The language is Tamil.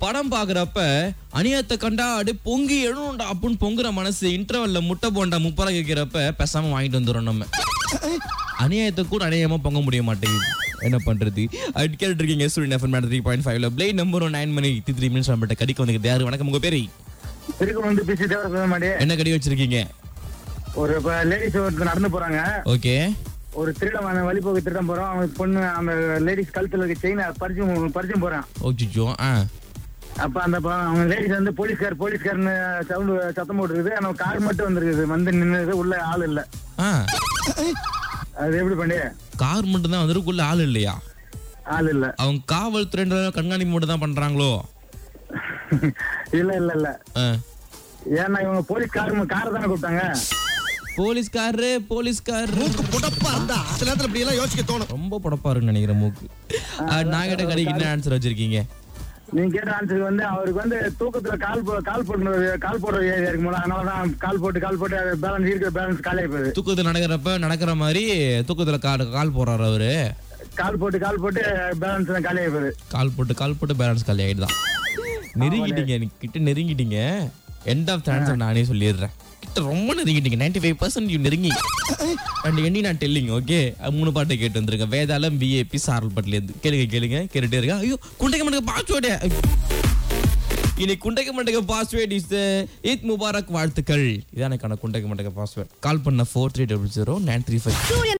படம் பாக்குறப்ப அநியாயத்தை கண்டா அப்படியே பொங்கி எழுணும்டா அப்படின்னு பொங்குற மனசு இன்டர்வல்ல முட்டை போண்டா முப்பரா கேட்கிறப்ப பேசாம வாங்கிட்டு வந்துடும் நம்ம அநியாயத்தை கூட அநியாயமா பொங்க முடிய மாட்டேங்குது என்ன பண்றது அது கேட்டு இருக்கீங்க ஸ்டூடெண்ட் எஃப்எம் த்ரீ பாயிண்ட் ஃபைவ்ல பிளேட் நம்பர் நைன் மணி த்ரீ மினிட்ஸ் நம்மகிட்ட கடிக்க வந்து யாரு வணக்கம் உங்க பேரு திருக்கம் வந்து பிசி தேவர மாடி என்ன கடி வச்சிருக்கீங்க ஒரு இப்ப லேடிஸ் ஒருத்தர் நடந்து போறாங்க ஓகே ஒரு திருடம் அவன் வழிபோக்கு திருடம் போறான் அவன் பொண்ணு அந்த லேடிஸ் கழுத்துல இருக்க செயினை பறிச்சு பறிச்சு போறான் ஓச்சிச்சோ ஆ அப்ப அந்த ப- அவன் லேடிஸ் வந்து போலீஸ்கார் போலீஸ்காரன்னு சவுண்ட் சத்தம் போட்டுருக்குது ஆனா கார் மட்டும் வந்திருக்குது வந்து நின்னுது உள்ள ஆள் இல்ல ஆ அது எப்படி பண்ணி கார் மட்டும் தான் வந்திருக்குள்ள ஆள் இல்லையா ஆள் இல்ல அவங்க காவல்துறை கண்காணிப்பு மட்டும் தான் பண்றாங்களோ இல்ல இல்ல இல்ல ஆ. ஏன்னா இவங்க போலீஸ் கார் காரை தானே கூப்பிட்டாங்க போலீஸ்காரரு போலீஸ்காரரு புடப்பா இருந்தா சில நேரத்துல இப்படி எல்லாம் யோசிக்க தோணும் ரொம்ப படப்பா இருக்குன்னு நினைக்கிறேன் மூக்கு ஆ, நான் கேட்ட கடைக்கு என்ன ஆன்சர் வச்சிருக்கீங்க நீங்க கேட்ட ஆன்சருக்கு வந்து அவருக்கு வந்து தூக்கத்துல கால் போ- கால் போடுறது கால் போடுற ஏரியா இருக்கும்போது அதனாலதான் கால் போட்டு கால் போட்டு பேலன்ஸ் இருக்கிற பேலன்ஸ் காலியாகி போகுது தூக்கத்துல நடக்கிறப்ப நடக்கிற மாதிரி தூக்கத்துல கால் கால் போடுறாரு அவரு கால் போட்டு கால் போட்டு பேலன்ஸ் காலியாகி போகுது கால் போட்டு கால் போட்டு பேலன்ஸ் காலி ஆயிடுதான் நெருங்கிட்டீங்க நீ கிட்ட நெருங்கிட்டீங்க எண்ட் ஆஃப் ஆன்சர் நானே சொல்லிடுறேன் கிட்ட ரொம்ப நெருங்கிட்டீங்க நைன்டி ஃபைவ் பர்சன்ட் யூ நெருங்கி அண்ட் எண்ணி நான் டெல்லிங் ஓகே மூணு பாட்டு கேட்டு வந்திருக்கேன் வேதாளம் பிஏபி சாரல் பட்டிலேருந்து கேளுங்க கேளுங்க கேட்டுட்டே இருக்கேன் ஐயோ குண்டைக்க மாட்டேங்க பாஸ்வேர்டு இன்னைக்கு குண்டைக்க மாட்டேங்க பாஸ்வேர்ட் இஸ் ஈத் முபாரக் வாழ்த்துக்கள் இதான் எனக்கான குண்டைக்க மாட்டேங்க பாஸ்வேர்ட் கால் பண்ண four three double zero nine three five